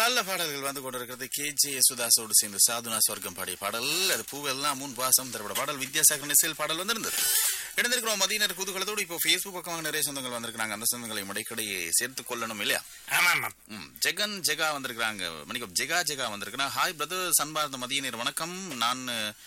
நல்ல பாடல்கள் வந்து கொண்டிருக்கிறது கே ஜே சுதாசோடு சேர்ந்து சாதுனா சொர்க்கம் பாடிய பாடல் அது பூவெல்லாம் முன் வாசம் திரைப்பட பாடல் வித்யாசாகர் நெசல் பாடல் வந்திருந்தது இணைந்திருக்கிறோம் மதியினர் குதூகலத்தோடு இப்போ ஃபேஸ்புக் பக்கமாக நிறைய சொந்தங்கள் வந்திருக்காங்க அந்த சொந்தங்களை இடைக்கிடையே சேர்த்துக் கொள்ளணும் இல்லையா ஆமா ஆமா ம், ஜெகன் ஜெகா வந்திருக்கிறாங்க மணிக்கம் ஜெகா ஜெகா வந்திருக்கிறா ஹாய் பிரதர் சன்பார்ந்த மதியநேர் வணக்கம் நான்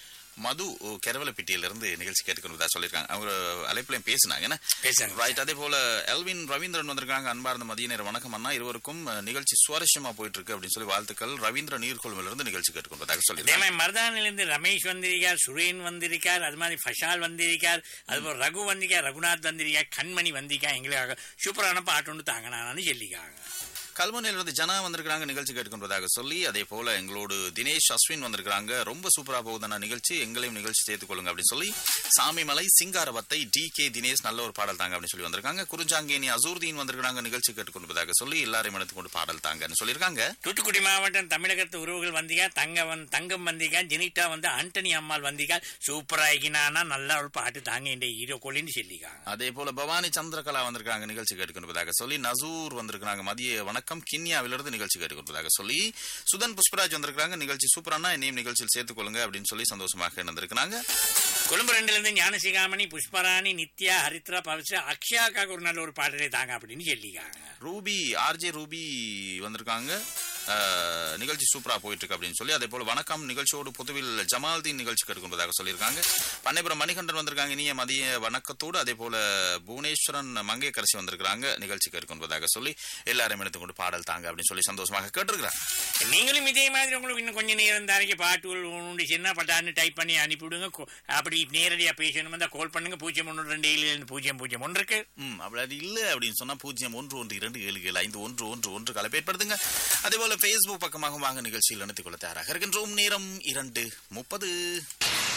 மது கெரவலப்பிட்டியில இருந்து நிகழ்ச்சி கேட்டுக்கொண்டதா சொல்லியிருக்காங்க அவங்க அழைப்புலையும் பேசினாங்க என்ன பேசுங்க. ரைட் அதே போல எல்வின் ரவீந்திரன் வந்திருக்காங்க அன்பார்ந்த மதியநேர வணக்கம் அண்ணா இருவருக்கும் அஹ், நிகழ்ச்சி சுவாரஸ்யமா போயிட்டு இருக்கு அப்படின்னு சொல்லி வாழ்த்துக்கள் ரவீந்திர நீர்கொள்மையில இருந்து நிகழ்ச்சி கேட்டுக்கொண்டதாக அதே சொல்லியிருக்காங்க மாதிரி மருதானிலிருந்து ரமேஷ் வந்திருக்கார் சுரேன் வந்திருக்கார் அது மாதிரி ஃபஷால் வந்திருக்கார் அதுபோல் ரகு வந்திருக்கார் ரகுநாத் வந்திருக்கார் கண்மணி வந்திருக்கா எங்களுக்காக சூப்பரான பாட்டு ஒன்று தாங்கினான்னு சொல்லிக்காங்க கல்முனையில இருந்து ஜனா வந்திருக்காங்க நிகழ்ச்சி கேட்டுக்கொண்டதாக சொல்லி அதே போல எங்களோடு தினேஷ் அஸ்வின் வந்திருக்காங்க ரொம்ப சூப்பரா போகுதுன்னா நிகழ்ச்சி எங்களையும் நிகழ்ச்சி சேர்த்துக் கொள்ளுங்க அப்படின்னு சொல்லி சாமிமலை சிங்காரவத்தை டி கே தினேஷ் நல்ல ஒரு பாடல் தாங்க அப்படின்னு சொல்லி வந்திருக்காங்க குறிஞ்சாங்கேனி அசூர்தீன் வந்திருக்காங்க நிகழ்ச்சி கேட்டுக்கொண்டதாக சொல்லி எல்லாரையும் எடுத்து கொண்டு பாடல் தாங்கன்னு சொல்லியிருக்காங்க தூத்துக்குடி மாவட்டம் தமிழகத்து உறவுகள் வந்திக்கா தங்க வந் தங்கம் வந்திக்கா ஜெனிட்டா வந்து ஆண்டனி அம்மாள் வந்திக்கா சூப்பரா ஆகினானா நல்ல ஒரு பாட்டு தாங்க இந்த ஹீரோ கொல்லின்னு சொல்லிக்காங்க அதே போல பவானி சந்திரகலா வந்திருக்காங்க நிகழ்ச்சி கேட்டுக்கொண்டதாக சொல்லி நசூர் வந்திருக்காங்க மதிய வணக்கம் கிண்ணியாவிலிருந்து நிகழ்ச்சி கேட்டுக்கொண்டதாக சொல்லி சுதன் புஷ்பராஜ் வந்திருக்காங்க நிகழ்ச்சி சூப்பரானா என்னையும் நிகழ்ச்சியில் சேர்த்துக் கொள்ளுங்க அப்படின்னு சொல்லி சந்தோஷமாக இருந்திருக்கிறாங்க கொழும்பு ரெண்டுல இருந்து ஞானசிகாமணி புஷ்பராணி நித்யா ஹரித்ரா பவித்ரா அக்ஷயாக்காக ஒரு நல்ல ஒரு பாடலை தாங்க அப்படின்னு சொல்லிக்காங்க ரூபி ஆர்ஜே ரூபி வந்திருக்காங்க அஹ், நிகழ்ச்சி சூப்பரா போயிட்டு இருக்கு அப்படின்னு சொல்லி அதே போல வணக்கம் நிகழ்ச்சியோடு பொதுவில் ஜமால்தீன் நிகழ்ச்சி கேட்டுக்கொண்டதாக சொல்லியிருக்காங்க பண்ணைபுரம் மணிகண்டன் வந்திருக்காங்க இனிய மதிய வணக்கத்தோடு அதே போல புவனேஸ்வரன் மங்கையரசி வந்திருக்காங்க நிகழ்ச்சி கேட்டுக்கொண்டதாக சொல்லி எல்லாரும் எடுத்துக்கொண்டு பாடல் தாங்க அப்படின்னு சொல்லி சந்தோஷமாக கேட்டிருக்கிறாங்க நீங்களும் இதே மாதிரி உங்களுக்கு இன்னும் கொஞ்சம் நேரம் தாரைக்கு பாட்டுகள் உண்டு சின்ன பட்டான்னு டைப் பண்ணி அனுப்பிவிடுங்க கொ- அப்படி நேரடியா பேசணும் தான் கால் பண்ணுங்க பூஜ்ஜியம் ஒன்று ரெண்டு ஏழு ஏழு பூஜ்ஜியம் பூஜ்ஜியம் ஒன்று இருக்கு ம் அப்படி அது இல்ல அப்படின்னு சொன்னா பூஜ்ஜியம் ஒன்று ஒன்று இரண்டு ஏழு ஏழு ஐந்து ஒன்று ஒன்று ஒன்று கலப்பு ஏற்படுத்துங்க அதே போல Facebook பக்கமாக வாங்க நிகழ்ச்சியில் இணைத்துக் கொள்ள தயாராக இருக்கின்றோம் நேரம் இரண்டு முப்பது